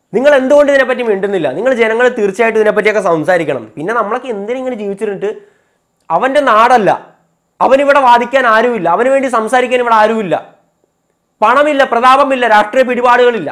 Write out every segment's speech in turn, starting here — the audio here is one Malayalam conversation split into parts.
നിങ്ങൾ എന്തുകൊണ്ട് ഇതിനെപ്പറ്റി മിണ്ടുന്നില്ല നിങ്ങൾ ജനങ്ങൾ തീർച്ചയായിട്ടും ഇതിനെപ്പറ്റിയൊക്കെ സംസാരിക്കണം പിന്നെ നമ്മളൊക്കെ എന്തിനും ഇങ്ങനെ ജീവിച്ചിരുന്നിട്ട് അവന്റെ നാടല്ല അവനിവിടെ വാദിക്കാൻ ആരുമില്ല അവന് വേണ്ടി സംസാരിക്കാൻ ഇവിടെ ആരുമില്ല പണമില്ല പ്രതാപമില്ല രാഷ്ട്രീയ പിടിപാടുകളില്ല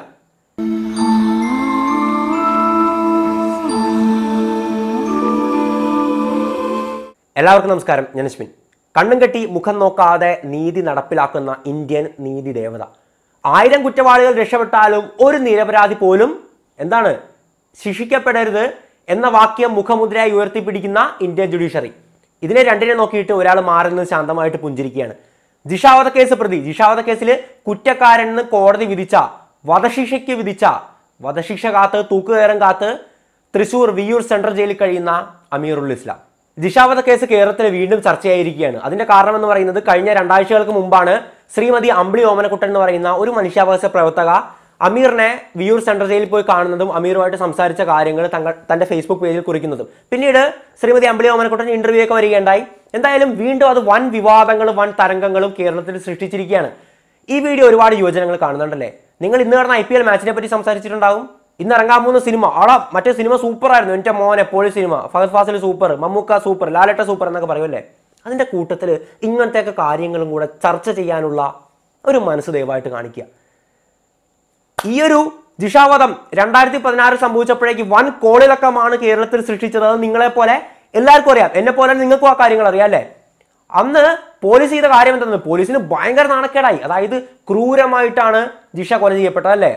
എല്ലാവർക്കും നമസ്കാരം ഞാൻ അശ്വിൻ കണ്ണും കെട്ടി മുഖം നോക്കാതെ നീതി നടപ്പിലാക്കുന്ന ഇന്ത്യൻ നീതി ദേവത ആയിരം കുറ്റവാളികൾ രക്ഷപ്പെട്ടാലും ഒരു നിരപരാധി പോലും എന്താണ് ശിക്ഷിക്കപ്പെടരുത് എന്ന വാക്യം മുഖമുദ്രയായി ഉയർത്തിപ്പിടിക്കുന്ന ഇന്ത്യൻ ജുഡീഷ്യറി ഇതിനെ രണ്ടിനെ നോക്കിയിട്ട് ഒരാൾ മാറി നിന്ന് ശാന്തമായിട്ട് പുഞ്ചിരിക്കുകയാണ് ജിഷാവത കേസ് പ്രതി ജിഷാവത കേസിൽ കുറ്റക്കാരനെന്ന് കോടതി വിധിച്ച വധശിക്ഷയ്ക്ക് വിധിച്ച വധശിക്ഷ കാത്ത് തൂക്കുകയറും കാത്ത് തൃശൂർ വിയൂർ സെൻട്രൽ ജയിലിൽ കഴിയുന്ന അമീറുൽ ഇസ്ലാം ജിഷാവത കേസ് കേരളത്തിൽ വീണ്ടും ചർച്ചയായിരിക്കുകയാണ് അതിന്റെ കാരണം എന്ന് പറയുന്നത് കഴിഞ്ഞ രണ്ടാഴ്ചകൾക്ക് മുമ്പാണ് ശ്രീമതി അമ്പിളി ഓമനക്കുട്ടൻ എന്ന് പറയുന്ന ഒരു മനുഷ്യാവകാശ പ്രവർത്തക അമീറിനെ വിയൂർ സെൻട്രൽ ജയിലിൽ പോയി കാണുന്നതും അമീറുമായിട്ട് സംസാരിച്ച കാര്യങ്ങൾ തങ്ങൾ തന്റെ ഫേസ്ബുക്ക് പേജിൽ കുറിക്കുന്നതും പിന്നീട് ശ്രീമതി അമ്പിളി ഓമനക്കുട്ടൻ ഇന്റർവ്യൂ ഒക്കെ വരികയുണ്ടായി എന്തായാലും വീണ്ടും അത് വൻ വിവാദങ്ങളും വൻ തരംഗങ്ങളും കേരളത്തിൽ സൃഷ്ടിച്ചിരിക്കുകയാണ് ഈ വീഡിയോ ഒരുപാട് യുവജനങ്ങൾ കാണുന്നുണ്ടല്ലേ നിങ്ങൾ ഇന്ന് നടന്ന ഐ പി എൽ മാച്ചിനെ പറ്റി സംസാരിച്ചിട്ടുണ്ടാവും ഇന്ന് ഇറങ്ങാൻ പോകുന്ന സിനിമ ആടാ മറ്റേ സിനിമ സൂപ്പർ ആയിരുന്നു എൻ്റെ മോനെ പൊളി cinema Fahadh Faasil super Mammookka super Laletta super എന്നൊക്കെ പറയുമല്ലേ അതിന്റെ കൂട്ടത്തിൽ ഇങ്ങനത്തെയൊക്കെ കാര്യങ്ങളും കൂടെ ചർച്ച ചെയ്യാനുള്ള ഒരു മനസ്സ് ദയവായിട്ട് കാണിക്കുക ഈ ഒരു ജിഷാവധം രണ്ടായിരത്തി പതിനാറ് സംഭവിച്ചപ്പോഴേക്ക് വൻ കോളിളക്കമാണ് കേരളത്തിൽ സൃഷ്ടിച്ചത് അത് നിങ്ങളെ പോലെ എല്ലാവർക്കും അറിയാം എന്നെ പോലെ നിങ്ങൾക്കും ആ കാര്യങ്ങൾ അറിയാം അല്ലേ അന്ന് പോലീസ് ചെയ്ത കാര്യം എന്തെന്ന് പോലീസിന് ഭയങ്കര നാണക്കേടായി അതായത് ക്രൂരമായിട്ടാണ് ജിഷ കൊല ചെയ്യപ്പെട്ടത് അല്ലേ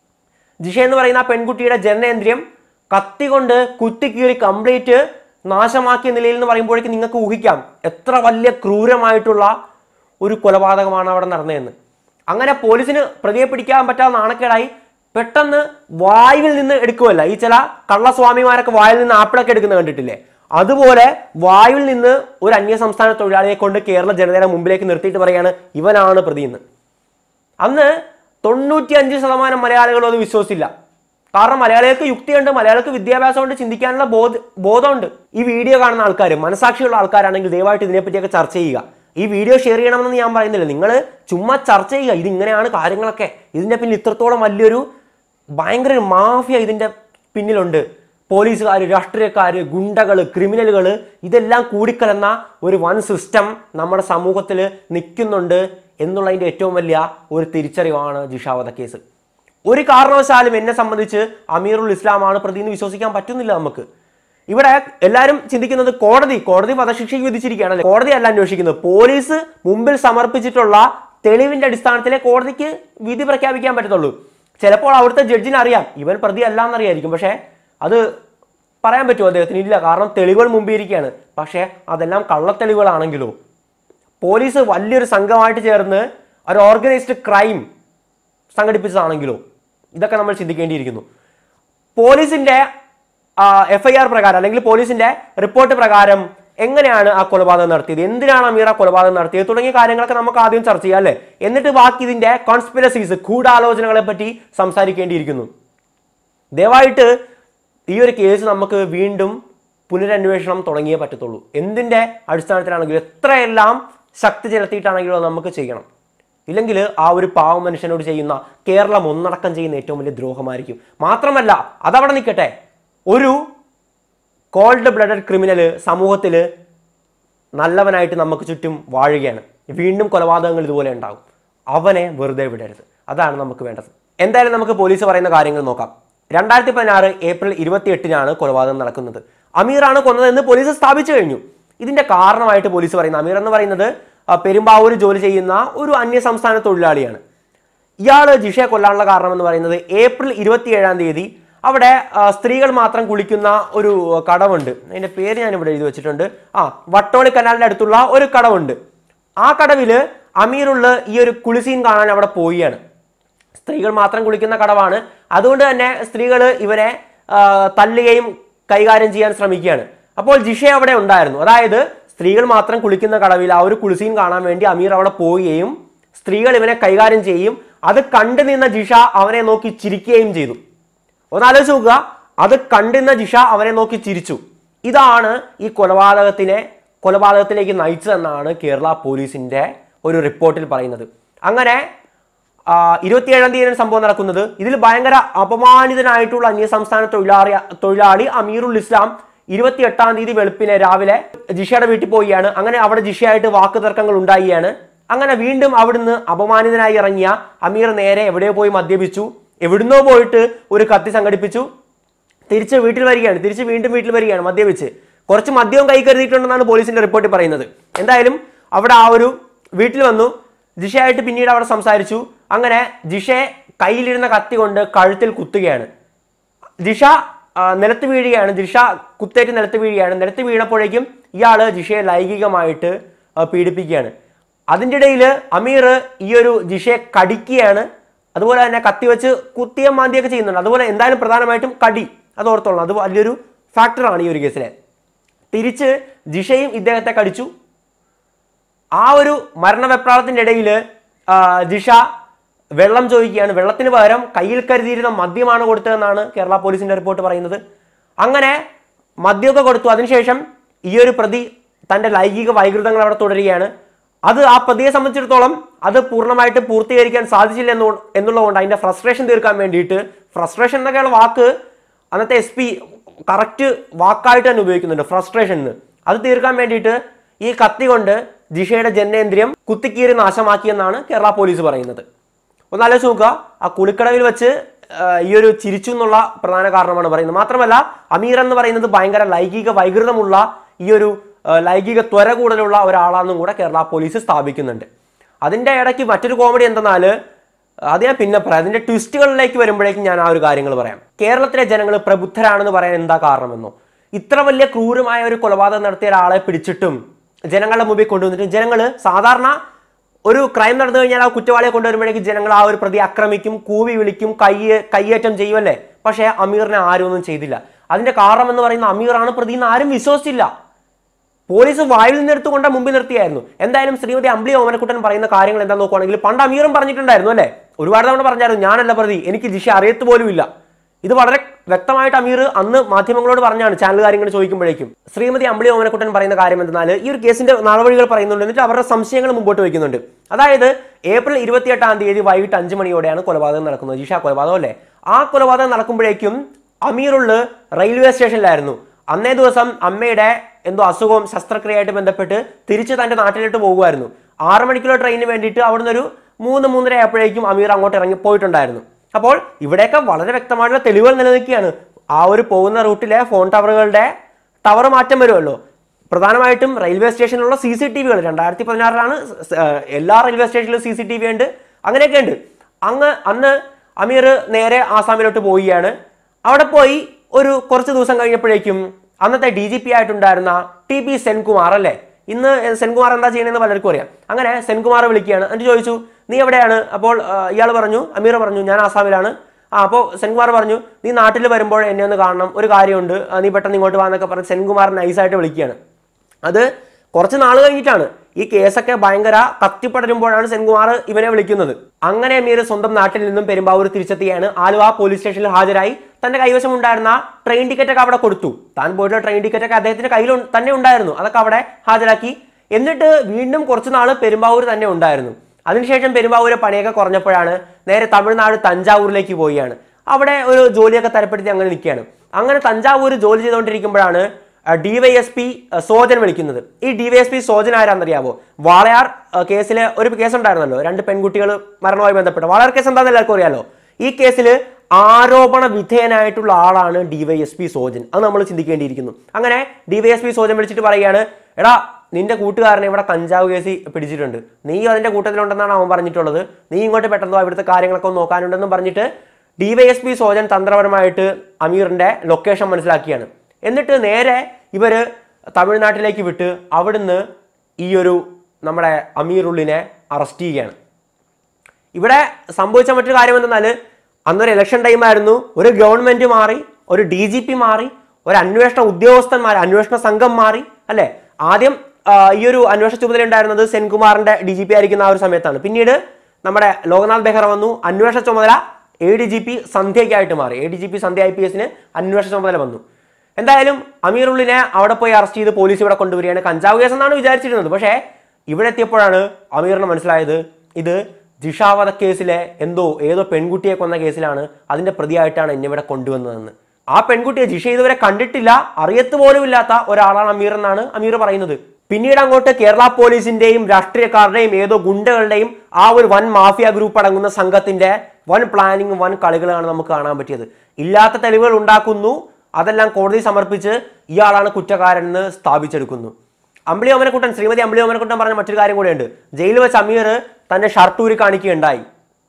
ജിഷ എന്ന് പറയുന്ന ആ പെൺകുട്ടിയുടെ ജനനേന്ദ്രിയം കത്തി കൊണ്ട് കുത്തിക്കീറി കംപ്ലീറ്റ് നാശമാക്കിയ നിലയിൽ എന്ന് പറയുമ്പോഴേക്ക് നിങ്ങൾക്ക് ഊഹിക്കാം എത്ര വലിയ ക്രൂരമായിട്ടുള്ള ഒരു കൊലപാതകമാണ് അവിടെ നടന്നതെന്ന് അങ്ങനെ പോലീസിന് പ്രതിയെ പിടിക്കാൻ പറ്റാത്ത നാണക്കേടായി പെട്ടെന്ന് വായുവിൽ നിന്ന് എടുക്കുമല്ല ഈ ചില കള്ളസ്വാമിമാരൊക്കെ വായിൽ നിന്ന് ആപ്പിളൊക്കെ എടുക്കുന്നത് കണ്ടിട്ടില്ലേ അതുപോലെ വായുവിൽ നിന്ന് ഒരു അന്യ സംസ്ഥാന തൊഴിലാളിയെ കൊണ്ട് കേരള ജനതയുടെ മുമ്പിലേക്ക് നിർത്തിയിട്ട് പറയാണ് ഇവനാണ് പ്രതി എന്ന് അന്ന് തൊണ്ണൂറ്റി അഞ്ച് ശതമാനം മലയാളികളും അത് വിശ്വസിച്ചില്ല കാരണം മലയാളികൾക്ക് യുക്തിയുണ്ട് മലയാളികൾക്ക് വിദ്യാഭ്യാസമുണ്ട് ചിന്തിക്കാനുള്ള ബോധ ബോധമുണ്ട് ഈ വീഡിയോ കാണുന്ന ആൾക്കാർ മനസാക്ഷിയുള്ള ആൾക്കാരാണെങ്കിൽ ദയവായിട്ട് ഇതിനെപ്പറ്റിയൊക്കെ ചർച്ച ചെയ്യുക ഈ വീഡിയോ ഷെയർ ചെയ്യണമെന്ന് ഞാൻ പറയുന്നില്ല നിങ്ങൾ ചുമ്മാ ചർച്ച ചെയ്യുക ഇത് ഇങ്ങനെയാണ് കാര്യങ്ങളൊക്കെ ഇതിന്റെ പിന്നിൽ ഇത്രത്തോളം വലിയൊരു ഭയങ്കര ഒരു മാഫിയ ഇതിന്റെ പിന്നിലുണ്ട് പോലീസുകാർ രാഷ്ട്രീയക്കാർ ഗുണ്ടകൾ ക്രിമിനലുകൾ ഇതെല്ലാം കൂടിക്കലർന്ന ഒരു വൻ സിസ്റ്റം നമ്മുടെ സമൂഹത്തിൽ നിൽക്കുന്നുണ്ട് എന്നുള്ളതിൻ്റെ ഏറ്റവും വലിയ ഒരു തിരിച്ചറിവാണ് ജിഷാവധ കേസ് ഒരു കാരണവശാലും എന്നെ സംബന്ധിച്ച് അമീറുൽ ഇസ്ലാമാണ് പ്രതി എന്ന് വിശ്വസിക്കാൻ പറ്റുന്നില്ല നമുക്ക് ഇവിടെ എല്ലാവരും ചിന്തിക്കുന്നത് കോടതി കോടതി വധശിക്ഷയ്ക്ക് വിധിച്ചിരിക്കുകയാണല്ലേ കോടതി അല്ല അന്വേഷിക്കുന്നത് പോലീസ് മുമ്പിൽ സമർപ്പിച്ചിട്ടുള്ള തെളിവിന്റെ അടിസ്ഥാനത്തിലെ കോടതിക്ക് വിധി പ്രഖ്യാപിക്കാൻ പറ്റത്തുള്ളൂ ചിലപ്പോൾ അവിടുത്തെ ജഡ്ജിന് അറിയാം ഇവൻ പ്രതി അല്ല എന്നറിയായിരിക്കും പക്ഷേ അത് പറയാൻ പറ്റുമോ അദ്ദേഹത്തിന് ഇല്ല കാരണം തെളിവുകൾ മുമ്പിരിക്കുകയാണ് പക്ഷേ അതെല്ലാം കള്ളത്തെളിവുകളാണെങ്കിലോ പോലീസ് വലിയൊരു സംഘമായിട്ട് ചേർന്ന് ഒരു ഓർഗനൈസ്ഡ് ക്രൈം സംഘടിപ്പിച്ചതാണെങ്കിലോ ഇതൊക്കെ നമ്മൾ ചിന്തിക്കേണ്ടിയിരിക്കുന്നു പോലീസിന്റെ എഫ് ഐ ആർ പ്രകാരം അല്ലെങ്കിൽ പോലീസിന്റെ റിപ്പോർട്ട് പ്രകാരം എങ്ങനെയാണ് ആ കൊലപാതകം നടത്തിയത് എന്തിനാണ് അമീർ ആ കൊലപാതകം നടത്തിയത് തുടങ്ങിയ കാര്യങ്ങളൊക്കെ നമുക്ക് ആദ്യം ചർച്ച ചെയ്യാം അല്ലേ എന്നിട്ട് ബാക്കി ഇതിന്റെ കോൺസ്പിരസീസ് ഗൂഢാലോചനകളെ പറ്റി സംസാരിക്കേണ്ടിയിരിക്കുന്നു ദയവായിട്ട് ഈ ഒരു കേസ് നമുക്ക് വീണ്ടും പുനരന്വേഷണം തുടങ്ങിയേ പറ്റത്തുള്ളൂ എന്തിന്റെ അടിസ്ഥാനത്തിലാണെങ്കിലും എത്രയെല്ലാം ശക്തി ചെലുത്തിയിട്ടാണെങ്കിലും അത് നമുക്ക് ചെയ്യണം ഇല്ലെങ്കിൽ ആ ഒരു പാവ മനുഷ്യനോട് ചെയ്യുന്ന കേരളം ഒന്നടക്കം ചെയ്യുന്ന ഏറ്റവും വലിയ ദ്രോഹമായിരിക്കും മാത്രമല്ല അതവിടെ നിൽക്കട്ടെ ഒരു കോൾഡ് ബ്ലഡഡ് ക്രിമിനൽ സമൂഹത്തിൽ നല്ലവനായിട്ട് നമുക്ക് ചുറ്റും വാഴുകയാണ് വീണ്ടും കൊലപാതകങ്ങൾ ഇതുപോലെ ഉണ്ടാകും അവനെ വെറുതെ വിടരുത് അതാണ് നമുക്ക് വേണ്ടത് എന്തായാലും നമുക്ക് പോലീസ് പറയുന്ന കാര്യങ്ങൾ നോക്കാം രണ്ടായിരത്തി പതിനാറ് ഏപ്രിൽ ഇരുപത്തി എട്ടിനാണ് കൊലപാതകം നടക്കുന്നത് അമീറാണ് കൊന്നതെന്ന് പോലീസ് സ്ഥാപിച്ചു കഴിഞ്ഞു ഇതിന്റെ കാരണമായിട്ട് പോലീസ് പറയുന്നത് അമീർ എന്ന് പറയുന്നത് ആ, പെരുമ്പാവൂർ ജോലി ചെയ്യുന്ന ഒരു അന്യ സംസ്ഥാന തൊഴിലാളിയാണ് ഇയാൾ ജിഷയെ കൊല്ലാനുള്ള കാരണം എന്ന് പറയുന്നത് ഏപ്രിൽ ഇരുപത്തിയേഴാം തീയതി അവിടെ ആ, സ്ത്രീകൾ മാത്രം കുളിക്കുന്ന ഒരു കടവുണ്ട് അതിന്റെ പേര് ഞാൻ ഇവിടെ എഴുതി വെച്ചിട്ടുണ്ട് ആ വട്ടോളി കനാലിന്റെ അടുത്തുള്ള ഒരു കടവുണ്ട് ആ കടവില് അമീറുള്ള ഈ ഒരു കുളിസീൻ കാണാൻ അവിടെ പോവുകയാണ് സ്ത്രീകൾ മാത്രം കുളിക്കുന്ന കടവാണ് അതുകൊണ്ട് തന്നെ സ്ത്രീകൾ ഇവരെ ആ, തല്ലുകയും കൈകാര്യം ചെയ്യാൻ ശ്രമിക്കുകയാണ് അപ്പോൾ ജിഷ അവിടെ ഉണ്ടായിരുന്നു അതായത് സ്ത്രീകൾ മാത്രം കുളിക്കുന്ന കടവിൽ ആ ഒരു കുളിസീൻ കാണാൻ വേണ്ടി അമീർ അവിടെ പോവുകയും സ്ത്രീകൾ ഇവനെ കൈകാര്യം ചെയ്യും അത് കണ്ടു നിന്ന ജിഷ അവനെ നോക്കി ചിരിക്കുകയും ചെയ്തു ഒന്നാലോചിച്ച് നോക്കുക അത് കണ്ടിരുന്ന ജിഷ അവനെ നോക്കി ചിരിച്ചു ഇതാണ് ഈ കൊലപാതകത്തിനെ കൊലപാതകത്തിലേക്ക് നയിച്ചതെന്നാണ് കേരള പോലീസിന്റെ ഒരു റിപ്പോർട്ടിൽ പറയുന്നത് അങ്ങനെ ആ, ഇരുപത്തിയേഴാം തീയതിയാണ് സംഭവം നടക്കുന്നത് ഇതിൽ ഭയങ്കര അപമാനിതനായിട്ടുള്ള അന്യസംസ്ഥാന തൊഴിലാളി തൊഴിലാളി അമീറുൽ ഇസ്ലാം ഇരുപത്തി എട്ടാം തീയതി വെളുപ്പിനെ രാവിലെ ജിഷയുടെ വീട്ടിൽ പോവുകയാണ് അങ്ങനെ അവിടെ ജിഷയായിട്ട് വാക്ക് തർക്കങ്ങൾ ഉണ്ടാവുകയാണ് അങ്ങനെ വീണ്ടും അവിടുന്ന് അപമാനിതനായി ഇറങ്ങിയ അമീർ നേരെ എവിടെയോ പോയി മദ്യപിച്ചു എവിടുന്നോ പോയിട്ട് ഒരു കത്തി സംഘടിപ്പിച്ചു തിരിച്ച് വീട്ടിൽ വരികയാണ് തിരിച്ച് വീണ്ടും വീട്ടിൽ വരികയാണ് മദ്യപിച്ച് കുറച്ച് മദ്യവും കൈ കരുതിയിട്ടുണ്ടെന്നാണ് പോലീസിന്റെ റിപ്പോർട്ടിൽ പറയുന്നത് എന്തായാലും അവിടെ ആ ഒരു വീട്ടിൽ വന്നു ജിഷയായിട്ട് പിന്നീട് അവിടെ സംസാരിച്ചു അങ്ങനെ ജിഷയെ കയ്യിലിരുന്ന കത്തി കൊണ്ട് കഴുത്തിൽ കുത്തുകയാണ് ജിഷ ആ, നിലത്ത് വീഴുകയാണ് ജിഷ കുത്തേറ്റ് നിലത്ത് വീഴുകയാണ് നിലത്ത് വീണപ്പോഴേക്കും ഇയാള് ജിഷയെ ലൈംഗികമായിട്ട് ആ, പീഡിപ്പിക്കുകയാണ് അതിൻ്റെ ഇടയിൽ അമീർ ഈ ഒരു ജിഷയെ കടിക്കുകയാണ് അതുപോലെ തന്നെ കത്തി വെച്ച് കുത്തിയ മാന്തിയൊക്കെ ചെയ്യുന്നുണ്ട് അതുപോലെ എന്തായാലും പ്രധാനമായിട്ടും കടി അത് ഓർത്തോളണം അത് വലിയൊരു ഫാക്ടറാണ് ഈ ഒരു കേസിലെ തിരിച്ച് ജിഷയും ഇദ്ദേഹത്തെ കടിച്ചു ആ ഒരു മരണവെപ്രാളത്തിന്റെ ഇടയിൽ ജിഷ വെള്ളം ചോദിക്കുകയാണ് വെള്ളത്തിന് പകരം കയ്യിൽ കരുതിയിരുന്ന മദ്യമാണ് കൊടുത്തതെന്നാണ് കേരള പോലീസിന്റെ റിപ്പോർട്ട് പറയുന്നത് അങ്ങനെ മദ്യമൊക്കെ കൊടുത്തു അതിനുശേഷം ഈ ഒരു പ്രതി തന്റെ ലൈംഗിക വൈകൃതങ്ങൾ അവിടെ തുടരുകയാണ് അത് ആ പ്രതിയെ സംബന്ധിച്ചിടത്തോളം അത് പൂർണ്ണമായിട്ട് പൂർത്തീകരിക്കാൻ സാധിച്ചില്ല എന്നു എന്നുള്ളതുകൊണ്ട് അതിന്റെ ഫ്രസ്ട്രേഷൻ തീർക്കാൻ വേണ്ടിയിട്ട് ഫ്രസ്ട്രേഷൻ എന്നൊക്കെയുള്ള വാക്ക് അന്നത്തെ എസ് പി കറക്റ്റ് വാക്കായിട്ട് തന്നെ ഉപയോഗിക്കുന്നുണ്ട് ഫ്രസ്ട്രേഷൻ എന്ന് അത് തീർക്കാൻ വേണ്ടിയിട്ട് ഈ കത്തി കൊണ്ട് ജിഷയുടെ ജനനേന്ദ്രിയം കുത്തിക്കീറി നാശമാക്കിയെന്നാണ് കേരള പോലീസ് പറയുന്നത് ഒന്ന് ആലോചിച്ച് നോക്കുക ആ കുളിക്കടവിൽ വെച്ച് ആ, ഈ ഒരു ചിരിച്ചു എന്നുള്ള പ്രധാന കാരണമാണ് പറയുന്നത് മാത്രമല്ല അമീർ എന്ന് പറയുന്നത് ഭയങ്കര ലൈംഗിക വൈകൃതമുള്ള ഈ ഒരു ആ, ലൈംഗിക ത്വര കൂടുതലുള്ള ഒരാളാണെന്നും കൂടെ കേരള പോലീസ് സ്ഥാപിക്കുന്നുണ്ട് അതിൻ്റെ ഇടയ്ക്ക് മറ്റൊരു കോമഡി എന്തെന്നാല് അത് ഞാൻ പിന്നെ പറയാം അതിന്റെ ട്വിസ്റ്റുകളിലേക്ക് വരുമ്പോഴേക്കും ഞാൻ ആ ഒരു കാര്യങ്ങൾ പറയാം കേരളത്തിലെ ജനങ്ങൾ പ്രബുദ്ധരാണെന്ന് പറയാൻ എന്താ കാരണമെന്നോ ഇത്ര വലിയ ക്രൂരമായ ഒരു കൊലപാതകം നടത്തിയ ഒരാളെ പിടിച്ചിട്ടും ജനങ്ങളുടെ മുമ്പിൽ കൊണ്ടുവന്നിട്ട് ജനങ്ങൾ സാധാരണ ഒരു ക്രൈം നടന്നു കഴിഞ്ഞാൽ ആ കുറ്റവാളിയെ കൊണ്ടുവരുമ്പോഴേക്കും ജനങ്ങൾ ആ ഒരു പ്രതി ആക്രമിക്കും കൂവി വിളിക്കും കൈ കയ്യേറ്റം ചെയ്യുമല്ലേ പക്ഷേ അമീറിനെ ആരും ഒന്നും ചെയ്തില്ല അതിന്റെ കാരണം എന്ന് പറയുന്ന അമീറാണ് പ്രതി എന്ന് ആരും വിശ്വസിച്ചില്ല പോലീസ് വായിൽ നിന്നെടുത്ത് കൊണ്ട് മുമ്പിൽ നിർത്തിയായിരുന്നു എന്തായാലും ശ്രീമതി അമ്പിളി ഓമനക്കുട്ടൻ പറയുന്ന കാര്യങ്ങൾ എന്താ നോക്കുവാണെങ്കിൽ പണ്ട് അമീറും പറഞ്ഞിട്ടുണ്ടായിരുന്നു അല്ലേ ഒരുപാട് തവണ പറഞ്ഞായിരുന്നു ഞാനല്ല പ്രതി എനിക്ക് ജിഷ അറിയത്ത് പോലും ഇല്ല ഇത് വളരെ വ്യക്തമായിട്ട് അമീർ അന്ന് മാധ്യമങ്ങളോട് പറഞ്ഞാണ് ചാനൽ കാര്യങ്ങൾ ചോദിക്കുമ്പോഴേക്കും ശ്രീമതി അമ്പിളി ഓമനക്കുട്ടൻ പറയുന്ന കാര്യം എന്തെന്നാൽ ഈ ഒരു കേസിന്റെ നടപടികൾ പറയുന്നുണ്ട് എന്നിട്ട് അവരുടെ സംശയങ്ങൾ മുമ്പോട്ട് വയ്ക്കുന്നുണ്ട് അതായത് ഏപ്രിൽ ഇരുപത്തിയെട്ടാം തീയതി വൈകിട്ട് അഞ്ച് മണിയോടെയാണ് കൊലപാതകം നടക്കുന്നത് ജിഷ കൊലപാതകം അല്ലേ ആ കൊലപാതകം നടക്കുമ്പോഴേക്കും അമീറുള്ള് റെയിൽവേ സ്റ്റേഷനിലായിരുന്നു അന്നേ ദിവസം അമ്മയുടെ എന്തോ അസുഖവും ശസ്ത്രക്രിയയായിട്ട് ബന്ധപ്പെട്ട് തിരിച്ച് തന്റെ നാട്ടിലോട്ട് പോകുമായിരുന്നു ആറ് മണിക്കുള്ള ട്രെയിനിന് വേണ്ടിയിട്ട് അവിടുന്ന് ഒരു മൂന്ന് മൂന്നര ആയപ്പോഴേക്കും അമീർ അങ്ങോട്ട് ഇറങ്ങി പോയിട്ടുണ്ടായിരുന്നു അപ്പോൾ ഇവിടെയൊക്കെ വളരെ വ്യക്തമായിട്ടുള്ള തെളിവുകൾ നിലനിൽക്കുകയാണ് ആ ഒരു പോകുന്ന റൂട്ടിലെ ഫോൺ ടവറുകളുടെ ടവർ മാറ്റം വരുമല്ലോ പ്രധാനമായിട്ടും റെയിൽവേ സ്റ്റേഷനിലുള്ള സി സി ടി വികൾ രണ്ടായിരത്തി പതിനാറിലാണ് എല്ലാ റെയിൽവേ സ്റ്റേഷനിലും സി സി ടി വി ഉണ്ട് അങ്ങനെയൊക്കെ ഉണ്ട് അങ്ങ് അന്ന് അമീർ നേരെ ആസാമിലോട്ട് പോവുകയാണ് അവിടെ പോയി ഒരു കുറച്ച് ദിവസം കഴിഞ്ഞപ്പോഴേക്കും അന്നത്തെ ഡി ജി പി ആയിട്ടുണ്ടായിരുന്ന ടി പി സെൻകുമാർ അല്ലേ ഇന്ന് സെൻകുമാർ എന്താ ചെയ്യണമെന്ന് പലർക്കും അറിയാം അങ്ങനെ സെൻകുമാർ വിളിക്കുകയാണ് എന്നിട്ട് ചോദിച്ചു നീ എവിടെയാണ് അപ്പോൾ ഇയാൾ പറഞ്ഞു അമീർ പറഞ്ഞു ഞാൻ ആസാമിലാണ് ആ അപ്പോൾ സെൻകുമാർ പറഞ്ഞു നീ നാട്ടിൽ വരുമ്പോൾ എന്നെ ഒന്ന് കാണണം ഒരു കാര്യമുണ്ട് ആ, നീ പെട്ടെന്ന് ഇങ്ങോട്ട് വാന്നൊക്കെ പറഞ്ഞ് സെൻകുമാർ നൈസായിട്ട് വിളിക്കുകയാണ് അത് കുറച്ച് നാൾ കഴിഞ്ഞിട്ടാണ് ഈ കേസൊക്കെ ഭയങ്കര കത്തിപ്പടരുമ്പോഴാണ് സെൻകുമാർ ഇവനെ വിളിക്കുന്നത് അങ്ങനെ അമീർ സ്വന്തം നാട്ടിൽ നിന്നും പെരുമ്പാവൂർ തിരിച്ചെത്തുകയാണ് ആലുവ പോലീസ് സ്റ്റേഷനിൽ ഹാജരായി തന്റെ കൈവശം ഉണ്ടായിരുന്ന ട്രെയിൻ ടിക്കറ്റ് ഒക്കെ അവിടെ കൊടുത്തു താൻ പോയിട്ടുള്ള ട്രെയിൻ ടിക്കറ്റ് ഒക്കെ അദ്ദേഹത്തിന്റെ കയ്യിൽ ഉ- തന്നെ ഉണ്ടായിരുന്നു അതൊക്കെ അവിടെ ഹാജരാക്കി എന്നിട്ട് വീണ്ടും കുറച്ച് നാൾ പെരുമ്പാവൂർ തന്നെ ഉണ്ടായിരുന്നു അതിനുശേഷം പെരുമ്പാവൂര് പണിയൊക്കെ കുറഞ്ഞപ്പോഴാണ് നേരെ തമിഴ്നാട് തഞ്ചാവൂരിലേക്ക് പോവുകയാണ് അവിടെ ഒരു ജോലിയൊക്കെ തരപ്പെടുത്തി അങ്ങനെ നിൽക്കുകയാണ് അങ്ങനെ തഞ്ചാവൂർ ജോലി ചെയ്തുകൊണ്ടിരിക്കുമ്പോഴാണ് ഡിവൈഎസ്പി സോജൻ വിളിക്കുന്നത് ഈ ഡിവൈഎസ്പി സോജൻ ആരാന്നറിയാവോ വാളയാർ ആ, കേസിലെ ഒരു കേസ് ഉണ്ടായിരുന്നല്ലോ രണ്ട് പെൺകുട്ടികൾ മരണവുമായി ബന്ധപ്പെട്ട് വാളയാർ കേസ് എന്താണെന്ന് എല്ലാവർക്കും അറിയാലോ ഈ കേസിൽ ആരോപണ വിധേയനായിട്ടുള്ള ആളാണ് ഡിവൈഎസ്പി സോജൻ അത് നമ്മൾ ചിന്തിക്കേണ്ടിയിരിക്കുന്നു അങ്ങനെ ഡിവൈഎസ്പി സോജൻ വിളിച്ചിട്ട് പറയുകയാണ് എടാ നിന്റെ കൂട്ടുകാരനെ ഇവിടെ കഞ്ചാവ് കേസ് പിടിച്ചിട്ടുണ്ട് നീ അതിന്റെ കൂട്ടത്തിലുണ്ടെന്നാണ് അവൻ പറഞ്ഞിട്ടുള്ളത് നീ ഇങ്ങോട്ട് പെട്ടെന്ന് വാ, ഇവിടുത്തെ കാര്യങ്ങളൊക്കെ ഒന്ന് നോക്കാനുണ്ടെന്നും പറഞ്ഞിട്ട് ഡിവൈഎസ്പി സോജൻ തന്ത്രപരമായിട്ട് അമീറിന്റെ ലൊക്കേഷൻ മനസ്സിലാക്കിയാണ് എന്നിട്ട് നേരെ ഇവര് തമിഴ്നാട്ടിലേക്ക് വിട്ട് അവിടുന്ന് ഈ ഒരു നമ്മുടെ അമീറുള്ളിനെ അറസ്റ്റ് ചെയ്യുകയാണ് ഇവിടെ സംഭവിച്ച മറ്റൊരു കാര്യം എന്തെന്നാൽ അന്നൊരു ഇലക്ഷൻ ടൈം ആയിരുന്നു ഒരു ഗവൺമെന്റ് മാറി ഒരു ഡി ജി പി മാറി ഒരു അന്വേഷണ ഉദ്യോഗസ്ഥന്മാർ അന്വേഷണ സംഘം മാറി അല്ലെ ആദ്യം ആ, ഈ ഒരു അന്വേഷണ ചുമതല ഉണ്ടായിരുന്നത് സെൻകുമാറിന്റെ ഡി ജി പി ആയിരിക്കുന്ന ആ ഒരു സമയത്താണ് പിന്നീട് നമ്മുടെ ലോക്നാഥ് ബെഹ്റ വന്നു അന്വേഷണ ചുമതല എ ഡി ജി പി സന്ധ്യയ്ക്കായിട്ട് മാറി A D G P Sandhya I P എസിന് അന്വേഷണ ചുമതല വന്നു എന്തായാലും അമീറുള്ളിനെ അവിടെ പോയി അറസ്റ്റ് ചെയ്ത് പോലീസ് ഇവിടെ കൊണ്ടുവരികയാണ് കഞ്ചാവ് കേസ് എന്നാണ് വിചാരിച്ചിരുന്നത് പക്ഷേ ഇവിടെ എത്തിയപ്പോഴാണ് അമീറിന് മനസ്സിലായത് ഇത് ജിഷാവധ കേസിലെ എന്തോ ഏതോ പെൺകുട്ടിയെ കൊന്ന കേസിലാണ് അതിന്റെ പ്രതിയായിട്ടാണ് എന്നെ ഇവിടെ കൊണ്ടുവന്നതെന്ന് ആ പെൺകുട്ടിയെ ജിഷ ഇതുവരെ കണ്ടിട്ടില്ല അറിയത്ത് പോലും ഇല്ലാത്ത ഒരാളാണ് അമീർ എന്നാണ് അമീർ പറയുന്നത് പിന്നീട് അങ്ങോട്ട് കേരള പോലീസിന്റെയും രാഷ്ട്രീയക്കാരുടെയും ഏതോ ഗുണ്ടകളുടെയും ആ ഒരു വൻ മാഫിയ ഗ്രൂപ്പ് അടങ്ങുന്ന സംഘത്തിന്റെ വൻ പ്ലാനിങ്ങും വൻ കളികളാണ് നമുക്ക് കാണാൻ പറ്റിയത് ഇല്ലാത്ത തെളിവുകൾ ഉണ്ടാക്കുന്നു അതെല്ലാം കോടതി സമർപ്പിച്ച് ഇയാളാണ് കുറ്റക്കാരൻ എന്ന് സ്ഥാപിച്ചെടുക്കുന്നു അമ്പിളി ഓമനക്കുട്ടൻ ശ്രീമതി അമ്പിളി ഓമനക്കുട്ടൻ പറഞ്ഞ മറ്റൊരു കാര്യം കൂടെയുണ്ട് ജയിലിൽ വെച്ച് അമീർ തന്റെ ഷർട്ട് ഊരി കാണിക്കുകയുണ്ടായി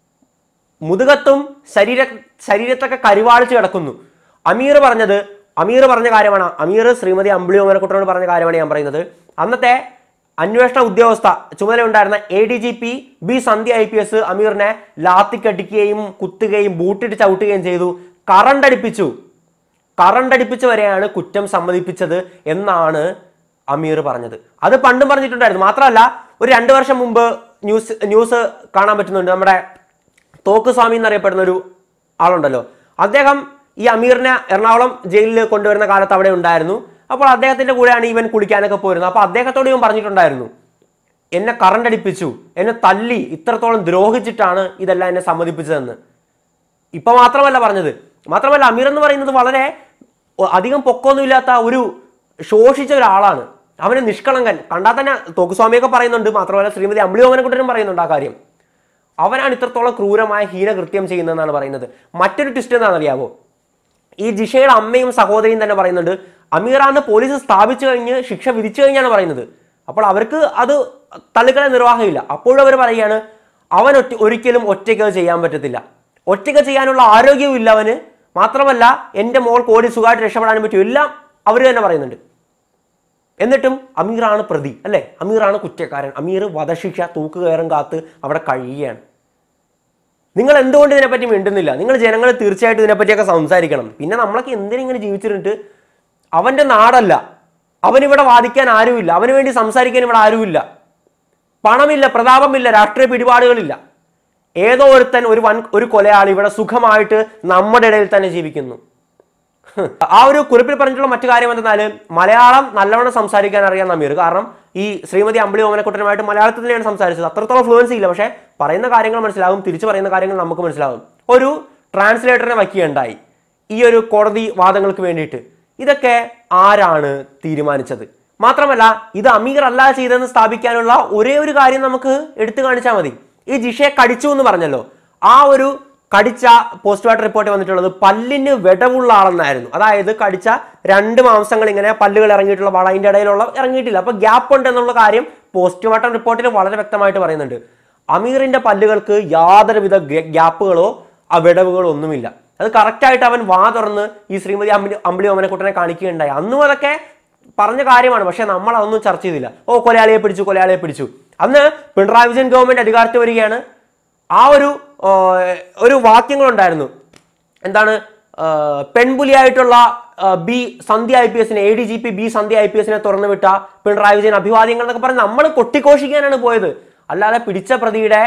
മുതുകത്തും ശരീര ശരീരത്തൊക്കെ കരിവാളിച്ച് കിടക്കുന്നു അമീർ പറഞ്ഞത് അമീർ പറഞ്ഞ കാര്യമാണ് അമീർ ശ്രീമതി അമ്പിളി ഓമനക്കുട്ടനോട് പറഞ്ഞ കാര്യമാണ് ഞാൻ പറയുന്നത് അന്നത്തെ അന്വേഷണ ഉദ്യോഗസ്ഥ ചുമതല ഉണ്ടായിരുന്ന A D G P B Sandhya I P S അമീറിനെ ലാത്തിക്കടിക്കുകയും കുത്തുകയും ബൂട്ടിട്ട് ചവിട്ടുകയും ചെയ്തു കറണ്ട് അടിപ്പിച്ചു കറണ്ട് അടിപ്പിച്ച് വരെയാണ് കുറ്റം സമ്മതിപ്പിച്ചത് എന്നാണ് അമീർ പറഞ്ഞത് അത് പണ്ടും പറഞ്ഞിട്ടുണ്ടായിരുന്നു മാത്രമല്ല ഒരു രണ്ട് വർഷം മുമ്പ് ന്യൂസ് ന്യൂസ് കാണാൻ പറ്റുന്നുണ്ട് നമ്മുടെ തോക്ക് സ്വാമി എന്നറിയപ്പെടുന്ന ഒരു ആളുണ്ടല്ലോ അദ്ദേഹം ഈ അമീറിനെ എറണാകുളം ജയിലിൽ കൊണ്ടുവരുന്ന കാലത്ത് അവിടെ ഉണ്ടായിരുന്നു അപ്പോൾ അദ്ദേഹത്തിന്റെ കൂടെയാണ് ഇവൻ കുളിക്കാനൊക്കെ പോയിരുന്നത് അപ്പോൾ അദ്ദേഹത്തോട് ഇവൻ പറഞ്ഞിട്ടുണ്ടായിരുന്നു എന്നെ കറണ്ട് അടിപ്പിച്ചു എന്നെ തല്ലി ഇത്രത്തോളം ദ്രോഹിച്ചിട്ടാണ് ഇതെല്ലാം എന്നെ സമ്മതിപ്പിച്ചതെന്ന് ഇപ്പൊ മാത്രമല്ല പറഞ്ഞത് മാത്രമല്ല അമീർ എന്ന് പറയുന്നത് വളരെ ഒ- അധികം പൊക്കമൊന്നുമില്ലാത്ത ഒരു ശോഷിച്ച ഒരാളാണ് അവന് നിഷ്കളങ്കൻ കണ്ടാൽ തന്നെ തോക്കുസ്വാമിയൊക്കെ പറയുന്നുണ്ട് മാത്രമല്ല ശ്രീമതി അമ്പിളി ഓമനക്കുട്ടനും പറയുന്നുണ്ട് ആ കാര്യം അവനാണ് ഇത്രത്തോളം ക്രൂരമായ ഹീനകൃത്യം ചെയ്യുന്നതെന്നാണ് പറയുന്നത് മറ്റൊരു ട്വിസ്റ്റ് എന്താണെന്നറിയാവോ ഈ ജിഷയുടെ അമ്മയും സഹോദരിയും തന്നെ പറയുന്നുണ്ട് അമീറാന്ന് പോലീസ് സ്ഥാപിച്ചു കഴിഞ്ഞ് ശിക്ഷ വിധിച്ചു കഴിഞ്ഞാണ് പറയുന്നത് അപ്പോൾ അവർക്ക് അത് തള്ളിക്കളെ നിർവാഹമില്ല അപ്പോഴും അവർ പറയുകയാണ് അവൻ ഒറ്റ ഒരിക്കലും ഒറ്റയ്ക്ക് അത് ചെയ്യാൻ പറ്റത്തില്ല ഒറ്റയ്ക്ക് ചെയ്യാനുള്ള ആരോഗ്യവും ഇല്ല അവന് മാത്രമല്ല എൻ്റെ മോൾ കോടി സുഖമായിട്ട് രക്ഷപ്പെടാനും പറ്റും എല്ലാം അവർ തന്നെ പറയുന്നുണ്ട് എന്നിട്ടും അമീറാണ് പ്രതി അല്ലേ അമീറാണ് കുറ്റക്കാരൻ അമീർ വധശിക്ഷ തൂക്കുകയറും കാത്ത് അവിടെ കഴിയുകയാണ് നിങ്ങൾ എന്തുകൊണ്ട് ഇതിനെപ്പറ്റി മിണ്ടുന്നില്ല നിങ്ങൾ ജനങ്ങൾ തീർച്ചയായിട്ടും ഇതിനെപ്പറ്റിയൊക്കെ സംസാരിക്കണം പിന്നെ നമ്മളൊക്കെ എന്തിനിങ്ങനെ ജീവിച്ചിരുന്നിട്ട് അവൻ്റെ നാടല്ല അവനിവിടെ വാദിക്കാൻ ആരുമില്ല അവന് വേണ്ടി സംസാരിക്കാൻ ഇവിടെ ആരുമില്ല പണമില്ല പ്രതാപമില്ല രാഷ്ട്രീയ പിടിപാടുകളില്ല ഏതോ ഒരുത്തൻ ഒരു വൻ ഒരു കൊലയാളി ഇവിടെ സുഖമായിട്ട് നമ്മുടെ ഇടയിൽ തന്നെ ജീവിക്കുന്നു ആ ഒരു കുറിപ്പിൽ പറഞ്ഞിട്ടുള്ള മറ്റു കാര്യം എന്തെന്നാൽ മലയാളം നല്ലവണ്ണം സംസാരിക്കാൻ അറിയാൻ അമീർ കാരണം ഈ ശ്രീമതി അമ്പിളി ഓമനക്കുട്ടനുമായിട്ട് മലയാളത്തിൽ തന്നെയാണ് സംസാരിച്ചത് അത്രത്തോളം ഫ്ലുവൻസി ഇല്ല പക്ഷേ പറയുന്ന കാര്യങ്ങൾ മനസ്സിലാകും തിരിച്ചു പറയുന്ന കാര്യങ്ങൾ നമുക്ക് മനസ്സിലാകും ഒരു ട്രാൻസ്ലേറ്ററിനെ വയ്ക്കുകയുണ്ടായി ഈ ഒരു കോടതി വാദങ്ങൾക്ക് വേണ്ടിയിട്ട് ഇതൊക്കെ ആരാണ് തീരുമാനിച്ചത് മാത്രമല്ല ഇത് അമീർ അല്ല ചെയ്തതെന്ന് സ്ഥാപിക്കാനുള്ള ഒരേ ഒരു കാര്യം നമുക്ക് എടുത്തു കാണിച്ചാൽ മതി ഈ ജിഷയെ കടിച്ചു എന്ന് പറഞ്ഞല്ലോ ആ ഒരു കടിച്ച പോസ്റ്റ്മോർട്ടം റിപ്പോർട്ട് വന്നിട്ടുള്ളത് പല്ലിന് വിടവുള്ള ആളെന്നായിരുന്നു അതായത് കടിച്ച രണ്ട് മാംസങ്ങൾ ഇങ്ങനെ പല്ലുകൾ ഇറങ്ങിയിട്ടുള്ള വള അതിൻ്റെ ഇടയിലുള്ള ഇറങ്ങിയിട്ടില്ല അപ്പൊ ഗ്യാപ്പ് ഉണ്ട് എന്നുള്ള കാര്യം പോസ്റ്റ്മോർട്ടം റിപ്പോർട്ടിൽ വളരെ വ്യക്തമായിട്ട് പറയുന്നുണ്ട് അമീറിന്റെ പല്ലുകൾക്ക് യാതൊരുവിധ ഗ്യ- ഗ്യാപ്പുകളോ ആ വിടവുകളോ ഒന്നുമില്ല അത് കറക്റ്റായിട്ട് അവൻ വാ തുറന്ന് ഈ ശ്രീമതി അമ്പിളി അമ്പിളി ഓമനക്കുട്ടനെ കാണിക്കുകയുണ്ടായി അന്നും അതൊക്കെ പറഞ്ഞ കാര്യമാണ് പക്ഷെ നമ്മൾ അതൊന്നും ചർച്ച ചെയ്തില്ല ഓ കൊലയാളിയെ പിടിച്ചു കൊലയാളിയെ പിടിച്ചു അന്ന് പിണറായി വിജയൻ ഗവൺമെന്റ് അധികാരത്തിൽ വരികയാണ് ആ ഒരു ആ, ഒരു വാക്യങ്ങളുണ്ടായിരുന്നു എന്താണ് ആ, പെൺപുലിയായിട്ടുള്ള ആ, ബി സന്ധ്യ ഐ പി എസിനെ A D G P B Sandhya I P എസിനെ തുറന്നു വിട്ട പിണറായി വിജയൻ അഭിവാദ്യങ്ങൾ എന്നൊക്കെ പറഞ്ഞ് നമ്മൾ കൊട്ടിഘോഷിക്കാനാണ് പോയത് അല്ലാതെ പിടിച്ച പ്രതിയുടെ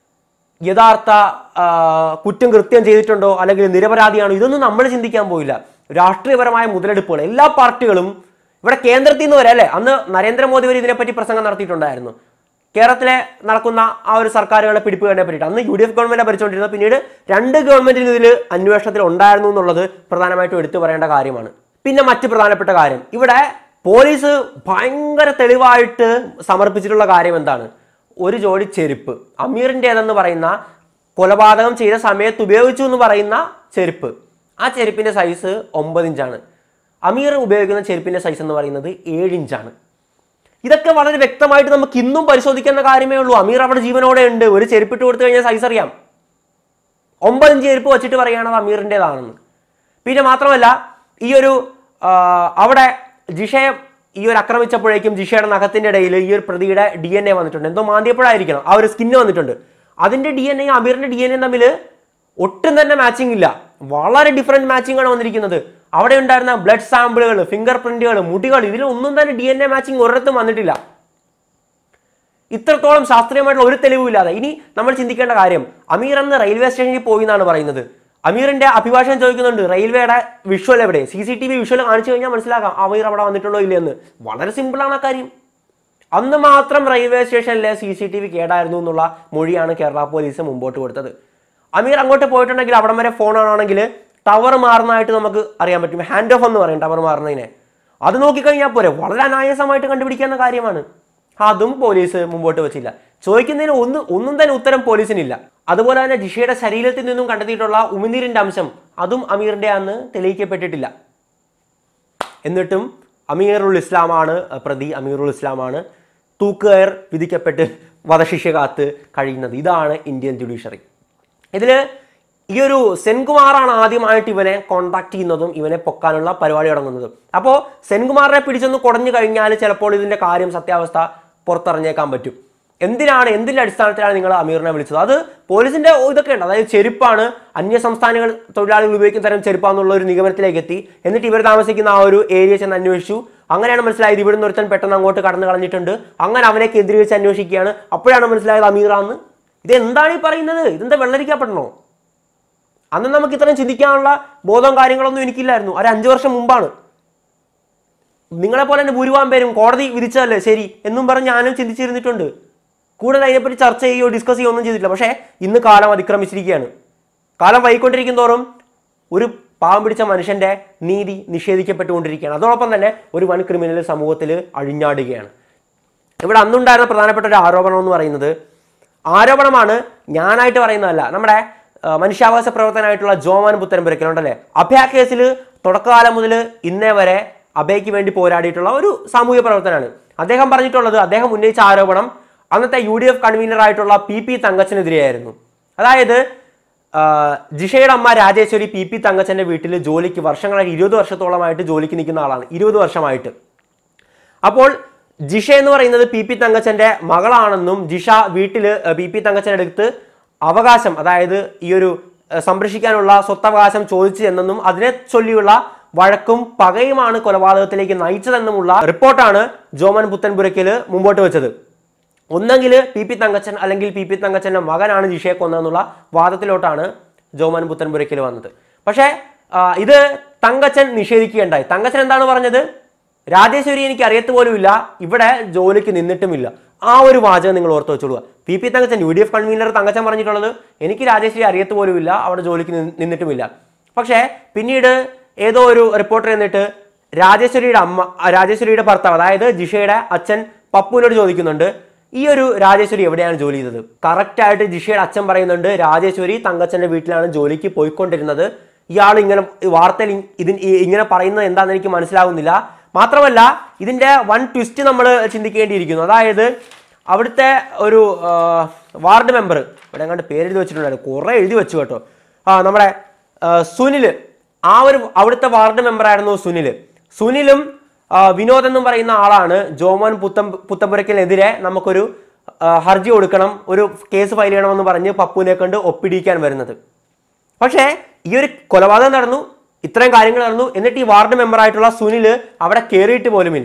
യഥാർത്ഥ ആ, കുറ്റം കൃത്യം ചെയ്തിട്ടുണ്ടോ അല്ലെങ്കിൽ നിരപരാധിയാണോ ഇതൊന്നും നമ്മൾ ചിന്തിക്കാൻ പോയില്ല രാഷ്ട്രീയപരമായ മുതലെടുപ്പുകൾ എല്ലാ പാർട്ടികളും ഇവിടെ കേന്ദ്രത്തിൽ നിന്ന് വരെ അല്ലേ അന്ന് നരേന്ദ്രമോദി വരെ ഇതിനെപ്പറ്റി പ്രസംഗം നടത്തിയിട്ടുണ്ടായിരുന്നു കേരളത്തിലെ നടക്കുന്ന ആ ഒരു സർക്കാരുകളെ പിടിപ്പുകളെ പറ്റിയിട്ട് അന്ന് യു ഡി എഫ് ഗവൺമെന്റ് ഭരിച്ചുകൊണ്ടിരുന്നത് പിന്നീട് രണ്ട് ഗവൺമെന്റിന് ഇതിൽ അന്വേഷണത്തിൽ ഉണ്ടായിരുന്നു എന്നുള്ളത് പ്രധാനമായിട്ടും എടുത്തു പറയേണ്ട കാര്യമാണ് പിന്നെ മറ്റ് പ്രധാനപ്പെട്ട കാര്യം ഇവിടെ പോലീസ് ഭയങ്കര തെളിവായിട്ട് സമർപ്പിച്ചിട്ടുള്ള കാര്യം എന്താണ് ഒരു ജോഡി ചെരുപ്പ് അമീറിൻ്റെതെന്ന് പറയുന്ന കൊലപാതകം ചെയ്ത സമയത്ത് ഉപയോഗിച്ചു എന്ന് പറയുന്ന ചെരുപ്പ് ആ ചെരുപ്പിന്റെ സൈസ് ഒമ്പത് ഇഞ്ചാണ് അമീർ ഉപയോഗിക്കുന്ന ചെരുപ്പിന്റെ സൈസ് എന്ന് പറയുന്നത് ഏഴ് ഇഞ്ചാണ് ഇതൊക്കെ വളരെ വ്യക്തമായിട്ട് നമുക്ക് ഇന്നും പരിശോധിക്കേണ്ട കാര്യമേ ഉള്ളൂ അമീർ അവിടെ ജീവനോടെ ഉണ്ട് ഒരു ചെരുപ്പിട്ട് കൊടുത്തു കഴിഞ്ഞാൽ സൈസ് അറിയാം ഒമ്പത് ഇഞ്ച് ചെരുപ്പ് വെച്ചിട്ട് പറയുകയാണത് അമീറിൻ്റെതാണെന്ന് പിന്നെ മാത്രമല്ല ഈ ഒരു ആ, അവിടെ ജിഷയെ ഈ ഒരു ആക്രമിച്ചപ്പോഴേക്കും ജിഷയുടെ നഖത്തിന്റെ ഇടയിൽ ഈ ഒരു പ്രതിയുടെ ഡി എൻ എ വന്നിട്ടുണ്ട് എന്തോ മാന്തിയപ്പോഴായിരിക്കണം ആ ഒരു സ്കിന്ന് വന്നിട്ടുണ്ട് അതിന്റെ ഡി എൻ എയും അമീറിന്റെ ഡി എൻ എയും തമ്മിൽ ഒട്ടും തന്നെ മാച്ചിങ് ഇല്ല വളരെ ഡിഫറെന്റ് മാച്ചിങ് ആണ് വന്നിരിക്കുന്നത് അവിടെ ഉണ്ടായിരുന്ന ബ്ലഡ് സാമ്പിളുകൾ ഫിംഗർ പ്രിന്റുകൾ മുടികൾ ഇതിലൊന്നും തന്നെ ഡി എൻ എ മാച്ചിങ് ഒരിടത്തും വന്നിട്ടില്ല ഇത്രത്തോളം ശാസ്ത്രീയമായിട്ടുള്ള ഒരു തെളിവുമില്ലാതെ ഇനി നമ്മൾ ചിന്തിക്കേണ്ട കാര്യം അമീർ അന്ന് റെയിൽവേ സ്റ്റേഷനിൽ പോയി എന്നാണ് പറയുന്നത് അമീറിന്റെ അഭിഭാഷകൻ ചോദിക്കുന്നുണ്ട് റെയിൽവേയുടെ വിഷ്വൽ എവിടെ C C T V visual കാണിച്ചു കഴിഞ്ഞാൽ മനസ്സിലാക്കാം അമീർ അവിടെ വന്നിട്ടുണ്ടോ ഇല്ലയെന്ന് വളരെ സിമ്പിളാണ് ആ കാര്യം അന്ന് മാത്രം റെയിൽവേ സ്റ്റേഷനിലെ സി സി ടി വി കേടായിരുന്നു എന്നുള്ള മൊഴിയാണ് കേരള പോലീസ് മുമ്പോട്ട് കൊടുത്തത് അമീർ അങ്ങോട്ട് പോയിട്ടുണ്ടെങ്കിൽ അവിടം വരെ ഫോൺ ആണെങ്കിൽ ടവർ മാറുന്നതായിട്ട് നമുക്ക് അറിയാൻ പറ്റും ഹാൻഡ് ഓഫ് എന്ന് പറയും ടവർ മാറുന്നതിനെ അത് നോക്കിക്കഴിഞ്ഞാൽ പോരെ വളരെ അനായാസമായിട്ട് കണ്ടുപിടിക്കാവുന്ന കാര്യമാണ് അതും പോലീസ് മുമ്പോട്ട് വെച്ചില്ല ചോദിക്കുന്നതിന് ഒന്ന് ഒന്നും തന്നെ ഉത്തരം പോലീസിനില്ല അതുപോലെ തന്നെ ജിഷയുടെ ശരീരത്തിൽ നിന്നും കണ്ടെത്തിയിട്ടുള്ള ഉമിനീരിന്റെ അംശം അതും അമീറിന്റെ അന്ന് തെളിയിക്കപ്പെട്ടിട്ടില്ല എന്നിട്ടും അമീറുൽ ഇസ്ലാമാണ് അഹ് പ്രതി അമീറുൽ ഇസ്ലാമാണ് തൂക്കുകയർ വിധിക്കപ്പെട്ട് വധശിക്ഷ കാത്ത് കഴിയുന്നത് ഇതാണ് ഇന്ത്യൻ ജുഡീഷ്യറി ഇതിൽ ഈ ഒരു സെൻകുമാറാണ് ആദ്യമായിട്ട് ഇവനെ കോണ്ടാക്ട് ചെയ്യുന്നതും ഇവനെ പൊക്കാനുള്ള പരിപാടി തുടങ്ങുന്നതും അപ്പോൾ സെൻകുമാറിനെ പിടിച്ചൊന്ന് കുടഞ്ഞു കഴിഞ്ഞാൽ ചിലപ്പോൾ ഇതിന്റെ കാര്യം സത്യാവസ്ഥ പുറത്തറിഞ്ഞേക്കാൻ പറ്റും എന്തിനാണ് എന്തിന്റെ അടിസ്ഥാനത്തിലാണ് നിങ്ങൾ അമീറിനെ വിളിച്ചത് അത് പോലീസിന്റെ ഇതൊക്കെ ഉണ്ട് അതായത് ചെരുപ്പാണ് അന്യ സംസ്ഥാനങ്ങൾ തൊഴിലാളികൾ ഉപയോഗിക്കുന്ന തരം ചെരുപ്പാന്നുള്ള ഒരു നിഗമനത്തിലേക്ക് എത്തി എന്നിട്ട് ഇവർ താമസിക്കുന്ന ആ ഒരു ഏരിയ ചെന്ന് അന്വേഷിച്ചു അങ്ങനെയാണ് മനസ്സിലായത് ഇവിടുന്ന് ഒരുത്തൻ പെട്ടെന്ന് അങ്ങോട്ട് കടന്നു കളഞ്ഞിട്ടുണ്ട് അങ്ങനെ അവനെ കേന്ദ്രീകരിച്ച് അന്വേഷിക്കുകയാണ് അപ്പോഴാണ് മനസ്സിലായത് അമീറാന്ന് ഇത് എന്താണ് ഈ പറയുന്നത് ഇതെന്താ വെള്ളരിക്കപ്പെടണോ അന്ന് നമുക്ക് ഇത്രയും ചിന്തിക്കാനുള്ള ബോധവും കാര്യങ്ങളൊന്നും എനിക്കില്ലായിരുന്നു ഒരു അഞ്ചു വർഷം മുമ്പാണ് നിങ്ങളെ പോലെ തന്നെ ഭൂരിഭാഗം പേരും കോടതി വിധിച്ചതല്ലേ ശരി എന്നും പറഞ്ഞ് ഞാനും ചിന്തിച്ചിരുന്നിട്ടുണ്ട് കൂടുതൽ അതിനെപ്പറ്റി ചർച്ച ചെയ്യുകയോ ഡിസ്കസ് ചെയ്യുകയോ ഒന്നും ചെയ്തിട്ടില്ല പക്ഷേ ഇന്ന് കാലം അതിക്രമിച്ചിരിക്കുകയാണ് കാലം വൈകൊണ്ടിരിക്കും തോറും ഒരു പാവം പിടിച്ച മനുഷ്യന്റെ നീതി നിഷേധിക്കപ്പെട്ടുകൊണ്ടിരിക്കുകയാണ് അതോടൊപ്പം തന്നെ ഒരു വൻ ക്രിമിനൽ സമൂഹത്തിൽ അഴിഞ്ഞാടുകയാണ് ഇവിടെ അന്നുണ്ടായിരുന്ന പ്രധാനപ്പെട്ട ഒരു ആരോപണം എന്ന് പറയുന്നത് ആരോപണമാണ് ഞാനായിട്ട് പറയുന്നതല്ല നമ്മുടെ ആ, മനുഷ്യാവകാശ പ്രവർത്തനമായിട്ടുള്ള ജോമാൻ പുത്തൻപുരക്കലുണ്ടല്ലേ അഭയ കേസിൽ തുടക്കകാലം മുതൽ ഇന്നേ വരെ അഭയക്ക് വേണ്ടി പോരാടിയിട്ടുള്ള ഒരു സാമൂഹ്യ പ്രവർത്തനമാണ് അദ്ദേഹം പറഞ്ഞിട്ടുള്ളത് അദ്ദേഹം ഉന്നയിച്ച ആരോപണം അന്നത്തെ യു ഡി എഫ് കൺവീനർ ആയിട്ടുള്ള പി പി തങ്കച്ചനെതിരെയായിരുന്നു അതായത് ആ, ജിഷയുടെ അമ്മ രാജേശ്വരി പി പി തങ്കച്ചന്റെ വീട്ടിൽ ജോലിക്ക് വർഷങ്ങളായിട്ട് ഇരുപത് വർഷത്തോളമായിട്ട് ജോലിക്ക് നിൽക്കുന്ന ആളാണ് ഇരുപത് വർഷമായിട്ട് അപ്പോൾ ജിഷ എന്ന് പറയുന്നത് പി പി തങ്കച്ചന്റെ മകളാണെന്നും ജിഷ വീട്ടില് ഏർ, പി പി തങ്കച്ചന്റെ അടുത്ത് അവകാശം അതായത് ഈ ഒരു ഏർ, സംരക്ഷിക്കാനുള്ള സ്വത്തവകാശം ചോദിച്ചു എന്നെന്നും അതിനെ ചൊല്ലിയുള്ള വഴക്കും പകയുമാണ് കൊലപാതകത്തിലേക്ക് നയിച്ചതെന്നുമുള്ള റിപ്പോർട്ടാണ് ജോമൻ പുത്തൻപുരയ്ക്കല് മുമ്പോട്ട് വെച്ചത് ഒന്നെങ്കിൽ പി പി തങ്കച്ചൻ അല്ലെങ്കിൽ പി പി തങ്കച്ചന്റെ മകനാണ് ജിഷയെ കൊന്നതെന്നുള്ള വാദത്തിലോട്ടാണ് ജോമൻ പുത്തൻപുരയ്ക്കൽ വന്നത് പക്ഷേ ആ, ഇത് തങ്കച്ചൻ നിഷേധിക്കുകയുണ്ടായി തങ്കച്ചൻ എന്താണ് പറഞ്ഞത് രാജേശ്വരി എനിക്ക് അറിയത്ത് പോലുമില്ല ഇവിടെ ജോലിക്ക് നിന്നിട്ടുമില്ല ആ ഒരു വാചകം നിങ്ങൾ ഓർത്ത് വെച്ചോളുക P P Thankachan U D F convener Thankachan പറഞ്ഞിട്ടുള്ളത് എനിക്ക് രാജേശ്വരി അറിയത്ത് പോലുമില്ല അവിടെ ജോലിക്ക് നിന്ന് നിന്നിട്ടുമില്ല പക്ഷേ പിന്നീട് ഏതോ ഒരു റിപ്പോർട്ടർ എന്നിട്ട് രാജേശ്വരിയുടെ അമ്മ ആ രാജേശ്വരിയുടെ ഭർത്താവ് അതായത് ജിഷയുടെ അച്ഛൻ പപ്പുവിനോട് ചോദിക്കുന്നുണ്ട് ഈ ഒരു രാജേശ്വരി എവിടെയാണ് ജോലി ചെയ്തത് കറക്റ്റ് ആയിട്ട് ജിഷയുടെ അച്ഛൻ പറയുന്നുണ്ട് രാജേശ്വരി തങ്കച്ചന്റെ വീട്ടിലാണ് ജോലിക്ക് പോയിക്കൊണ്ടിരുന്നത് ഇയാൾ ഇങ്ങനെ ഈ വാർത്തയിൽ ഇ- ഇതിൻ ഈ- ഇങ്ങനെ പറയുന്നത് എന്താണെന്ന് എനിക്ക് മനസ്സിലാകുന്നില്ല മാത്രമല്ല ഇതിന്റെ വൺ ട്വിസ്റ്റ് നമ്മൾ ചിന്തിക്കേണ്ടിയിരിക്കുന്നു അതായത് അവിടുത്തെ ഒരു ആ, വാർഡ് മെമ്പർ ഇവിടെ എങ്ങാണ്ട് പേരെഴുതി വെച്ചിട്ടുണ്ടായിരുന്നു കുറേ എഴുതി വെച്ചു കേട്ടോ ആ നമ്മുടെ ആ, സുനില് ആ ഒരു അവിടുത്തെ വാർഡ് മെമ്പറായിരുന്നു സുനില് സുനിലും ആ, വിനോദ് എന്നും പറയുന്ന ആളാണ് ജോമോൻ പുത്തം പുത്തമ്പുരയ്ക്കലിനെതിരെ നമുക്കൊരു ആ, ഹർജി കൊടുക്കണം ഒരു കേസ് ഫയൽ ചെയ്യണമെന്ന് പറഞ്ഞ് പപ്പുവിനെ കൊണ്ട് ഒപ്പിടിക്കാൻ വരുന്നത് പക്ഷേ ഈ ഒരു കൊലപാതകം നടന്നു ഇത്രയും കാര്യങ്ങൾ നടന്നു എന്നിട്ട് ഈ വാർഡ് മെമ്പറായിട്ടുള്ള സുനില് അവിടെ കയറിയിട്ട് പോലുമില്ല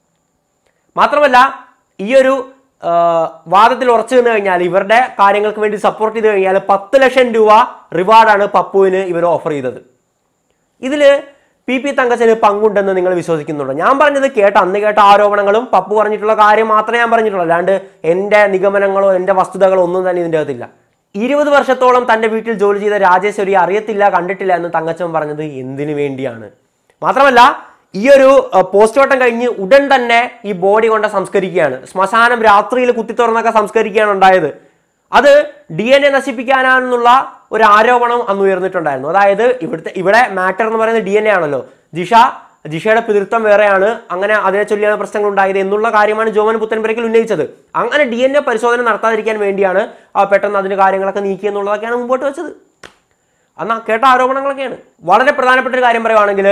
മാത്രമല്ല ഈ ഒരു ആ, വാദത്തിൽ ഉറച്ചു നിന്ന് കഴിഞ്ഞാൽ ഇവരുടെ കാര്യങ്ങൾക്ക് വേണ്ടി സപ്പോർട്ട് ചെയ്ത് കഴിഞ്ഞാൽ പത്ത് ലക്ഷം രൂപ റിവാർഡാണ് പപ്പുവിന് ഇവർ ഓഫർ ചെയ്തത് ഇതില് പി പി തങ്കച്ചന് പങ്കുണ്ടെന്ന് നിങ്ങൾ വിശ്വസിക്കുന്നുണ്ടോ ഞാൻ പറഞ്ഞത് കേട്ട അന്ന് കേട്ട ആരോപണങ്ങളും പപ്പു പറഞ്ഞിട്ടുള്ള കാര്യം മാത്രമേ ഞാൻ പറഞ്ഞിട്ടുള്ളൂ അല്ലാണ്ട് എൻ്റെ നിഗമനങ്ങളോ എൻ്റെ വസ്തുതകളോ ഒന്നും തന്നെ ഇതിൻ്റെ അകത്തില്ല ഇരുപത് വർഷത്തോളം തൻ്റെ വീട്ടിൽ ജോലി ചെയ്ത രാജേശ്വരി അറിയത്തില്ല കണ്ടിട്ടില്ല എന്ന് തങ്കച്ചൻ പറഞ്ഞത് എന്തിനു വേണ്ടിയാണ് മാത്രമല്ല ഈ ഒരു അഹ്, പോസ്റ്റ്മോർട്ടം കഴിഞ്ഞ് ഉടൻ തന്നെ ഈ ബോഡി കൊണ്ട് സംസ്കരിക്കുകയാണ് ശ്മശാനം രാത്രിയിൽ കുത്തി തുറന്നൊക്കെ സംസ്കരിക്കുകയാണ് ഉണ്ടായത് അത് ഡി എൻ എ നശിപ്പിക്കാനാണെന്നുള്ള ഒരു ആരോപണം അന്ന് ഉയർന്നിട്ടുണ്ടായിരുന്നു അതായത് ഇവിടുത്തെ ഇവിടെ മാറ്റർ എന്ന് പറയുന്നത് ഡി എൻ എ ആണല്ലോ ജിഷ ജിഷയുടെ പിതൃത്വം വേറെയാണ് അങ്ങനെ അതിനെ ചൊല്ലിയാണ് പ്രശ്നങ്ങൾ ഉണ്ടായത് എന്നുള്ള കാര്യമാണ് ജോമൻ പുത്തൻപുരയ്ക്കൽ ഉന്നയിച്ചത് അങ്ങനെ ഡി എൻ എ പരിശോധന നടത്താതിരിക്കാൻ വേണ്ടിയാണ് ആ പെട്ടെന്ന് അതിന് കാര്യങ്ങളൊക്കെ നീക്കി എന്നുള്ളതൊക്കെയാണ് മുമ്പോട്ട് വെച്ചത് അന്ന് കേട്ട ആരോപണങ്ങളൊക്കെയാണ് വളരെ പ്രധാനപ്പെട്ട ഒരു കാര്യം പറയുവാണെങ്കിൽ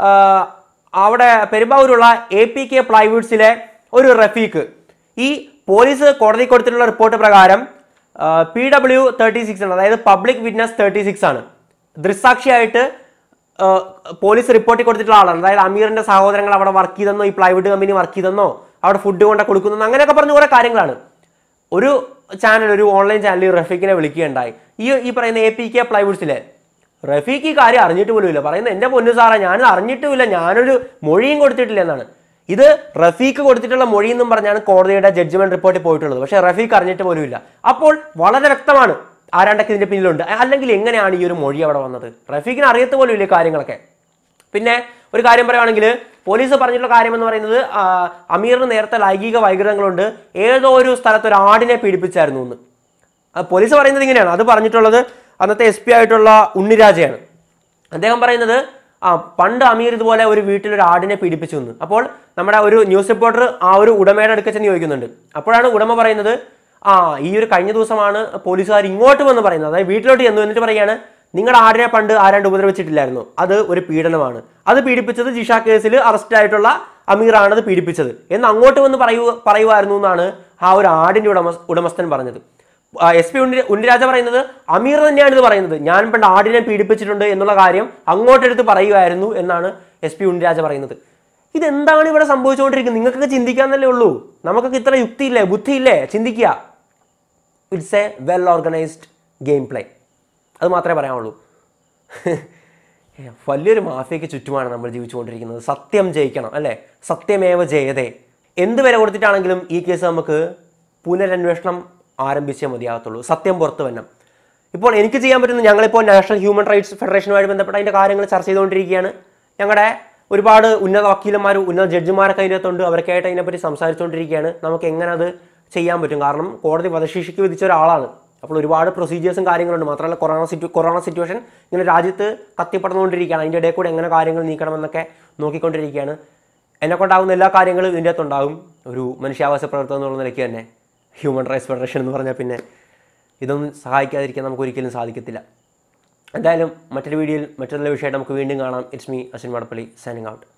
അവിടെ പെരുമ്പാവൂരുള്ള എ പി കെ പ്ലൈവുഡ്സിലെ ഒരു റഫീഖ് ഈ പോലീസ് കോടതി കൊടുത്തിട്ടുള്ള റിപ്പോർട്ട് പ്രകാരം പി ഡബ്ല്യു തേർട്ടി സിക്സ് ആണ് അതായത് പബ്ലിക് വിറ്റ്നസ് തേർട്ടി സിക്സ് ആണ് ദൃസാക്ഷിയായിട്ട് ആ, പോലീസ് റിപ്പോർട്ടിൽ കൊടുത്തിട്ടുള്ള ആളാണ് അതായത് അമീറിന്റെ സഹോദരങ്ങൾ അവിടെ വർക്ക് ചെയ്തെന്നോ ഈ പ്ലൈവുഡ് കമ്പനി വർക്ക് ചെയ്തെന്നോ അവിടെ ഫുഡ് കൊണ്ട് കൊടുക്കുന്നു അങ്ങനെയൊക്കെ പറഞ്ഞ കുറെ കാര്യങ്ങളാണ് ഒരു ചാനൽ ഒരു ഓൺലൈൻ ചാനൽ റഫീഖിനെ വിളിക്കുകയുണ്ടായി ഈ ഈ പറയുന്ന എ പി കെ പ്ലൈവുഡ്സിലെ റഫീഖ് ഈ കാര്യം അറിഞ്ഞിട്ട് പോലും ഇല്ല പറയുന്നത് എൻ്റെ പൊന്നു സാറേ ഞാൻ അറിഞ്ഞിട്ടുമില്ല ഞാനൊരു മൊഴിയും കൊടുത്തിട്ടില്ല എന്നാണ് ഇത് റഫീഖ് കൊടുത്തിട്ടുള്ള മൊഴി എന്നും പറഞ്ഞാണ് കോടതിയുടെ ജഡ്ജ്മെന്റ് റിപ്പോർട്ടിൽ പോയിട്ടുള്ളത് പക്ഷേ റഫീഖ് അറിഞ്ഞിട്ട് പോലും ഇല്ല അപ്പോൾ വളരെ വ്യക്തമാണ് ആരാണ്ടൊക്കെ ഇതിന്റെ പിന്നിലുണ്ട് അല്ലെങ്കിൽ എങ്ങനെയാണ് ഈ ഒരു മൊഴി അവിടെ വന്നത് റഫീഖിന് അറിയത്ത് പോലും ഇല്ലേ കാര്യങ്ങളൊക്കെ പിന്നെ ഒരു കാര്യം പറയുവാണെങ്കിൽ പോലീസ് പറഞ്ഞിട്ടുള്ള കാര്യം എന്ന് പറയുന്നത് ആ, അമീറിന് നേരത്തെ ലൈംഗിക വൈകൃതങ്ങളുണ്ട് ഏതോ ഒരു സ്ഥലത്ത് ഒരു ആടിനെ പീഡിപ്പിച്ചായിരുന്നു എന്ന് ആ, പോലീസ് പറയുന്നത് ഇങ്ങനെയാണ് അത് പറഞ്ഞിട്ടുള്ളത് അന്നത്തെ എസ് പി ആയിട്ടുള്ള ഉണ്ണിരാജയാണ് അദ്ദേഹം പറയുന്നത് ആ പണ്ട് അമീർ ഇതുപോലെ ഒരു വീട്ടിൽ ഒരു ആടിനെ പീഡിപ്പിച്ചു എന്ന് അപ്പോൾ നമ്മുടെ ഒരു ന്യൂസ് റിപ്പോർട്ടർ ആ ഒരു ഉടമയുടെ അടുക്ക ചെന്ന് ചോദിക്കുന്നുണ്ട് അപ്പോഴാണ് ഉടമ പറയുന്നത് ആ ഈ ഒരു കഴിഞ്ഞ ദിവസമാണ് പോലീസുകാർ ഇങ്ങോട്ട് വന്ന് പറയുന്നത് അതായത് വീട്ടിലോട്ട് ചെന്ന് എന്നിട്ട് പറയാണ് നിങ്ങളുടെ ആടിനെ പണ്ട് ആരാണ്ട് ഉപദ്രവിച്ചിട്ടില്ലായിരുന്നു അത് ഒരു പീഡനമാണ് അത് പീഡിപ്പിച്ചത് ജിഷ കേസിൽ അറസ്റ്റ് ആയിട്ടുള്ള അമീറാണ് അത് പീഡിപ്പിച്ചത് എന്ന് അങ്ങോട്ട് വന്ന് പറയൂ പറയുമായിരുന്നു എന്നാണ് ആ ഒരു ആടിന്റെ ഉടമ ഉടമസ്ഥൻ പറഞ്ഞത് എസ് പി ഉണ്ണി ഉണ്ണിരാജ പറയുന്നത് അമീർ തന്നെയാണ് ഇത് പറയുന്നത് ഞാൻ പണ്ട് ആടിനെ പീഡിപ്പിച്ചിട്ടുണ്ട് എന്നുള്ള കാര്യം അങ്ങോട്ടെടുത്ത് പറയുമായിരുന്നു എന്നാണ് എസ് പി ഉണ്ണിരാജ പറയുന്നത് ഇതെന്താണ് ഇവിടെ സംഭവിച്ചുകൊണ്ടിരിക്കുന്നത് നിങ്ങൾക്കൊക്കെ ചിന്തിക്കാന്നല്ലേ ഉള്ളൂ നമുക്കൊക്കെ ഇത്ര യുക്തിയില്ലേ ബുദ്ധിയില്ലേ ചിന്തിക്കുക it's a well organised game play അത് മാത്രമേ പറയാനുള്ളൂ വലിയൊരു മാഫിയയ്ക്ക് ചുറ്റുമാണ് നമ്മൾ ജീവിച്ചുകൊണ്ടിരിക്കുന്നത് സത്യം ജയിക്കണം അല്ലേ സത്യമേവ ജയതേ എന്ത് വില കൊടുത്തിട്ടാണെങ്കിലും ഈ കേസ് നമുക്ക് പുനരന്വേഷണം ആരംഭിച്ചേ മതിയാകത്തുള്ളൂ സത്യം പുറത്തു വരണം ഇപ്പോൾ എനിക്ക് ചെയ്യാൻ പറ്റുന്ന ഞങ്ങളിപ്പോൾ നാഷണൽ ഹ്യൂമൻ റൈറ്റ്സ് ഫെഡറേഷനുമായിട്ട് ബന്ധപ്പെട്ട അതിൻ്റെ കാര്യങ്ങൾ ചർച്ച ചെയ്തുകൊണ്ടിരിക്കുകയാണ് ഞങ്ങളുടെ ഒരുപാട് ഉന്നത വക്കീലന്മാർ ഉന്നത ജഡ്ജിമാരൊക്കെ അതിനകത്തുണ്ട് അവരൊക്കെ ആയിട്ട് അതിനെപ്പറ്റി സംസാരിച്ചുകൊണ്ടിരിക്കുകയാണ് നമുക്ക് എങ്ങനെ അത് ചെയ്യാൻ പറ്റും കാരണം കോടതി വധശിക്ഷയ്ക്ക് വിധിച്ച ഒരാളാണ് അപ്പോൾ ഒരുപാട് പ്രൊസീജിയേഴ്സും കാര്യങ്ങളുണ്ട് മാത്രമല്ല കൊറോണ സിറ്റു കൊറോണ സിറ്റുവേഷൻ ഇങ്ങനെ രാജ്യത്ത് കത്തിപ്പടർന്നുകൊണ്ടിരിക്കുകയാണ് അതിൻ്റെ ഇടയിൽ കൂടെ എങ്ങനെ കാര്യങ്ങൾ നീക്കണമെന്നൊക്കെ നോക്കിക്കൊണ്ടിരിക്കുകയാണ് എന്നെ കൊണ്ടാകുന്ന എല്ലാ കാര്യങ്ങളും ഇതിൻ്റെ അകത്തുണ്ടാകും ഒരു മനുഷ്യാവാസ പ്രവർത്തനം എന്നുള്ള നിലയ്ക്ക് തന്നെ ഹ്യൂമൻ റൈറ്റ്സ് ഫെഡറേഷൻ എന്ന് പറഞ്ഞാൽ പിന്നെ ഇതൊന്നും സഹായിക്കാതിരിക്കാൻ നമുക്ക് ഒരിക്കലും സാധിക്കത്തില്ല എന്തായാലും മറ്റൊരു വീഡിയോയിൽ മറ്റൊരു വിഷയമായിട്ട് നമുക്ക് വീണ്ടും കാണാം it's me Ashwin Madappally signing out